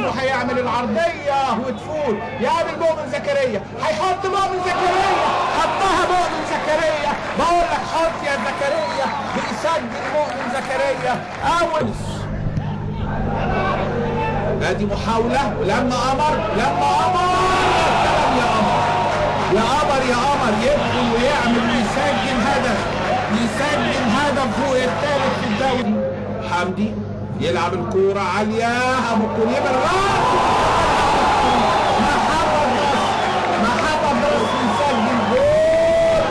قلبه هيعمل العرضيه وتفوت يقابل مؤمن زكريا هيحط مؤمن زكريا حطها مؤمن زكريا بقول لك حط يا زكريا بيسجل مؤمن زكريا اول ادي محاولة ولما قمر لما قمر يا سلام يا قمر يا قمر يا قمر يدخل ويعمل ويسجل هدف يسجل هدف فوق الثالث في الدوري حمدي يلعب الكورة عالية ابو كليب الراس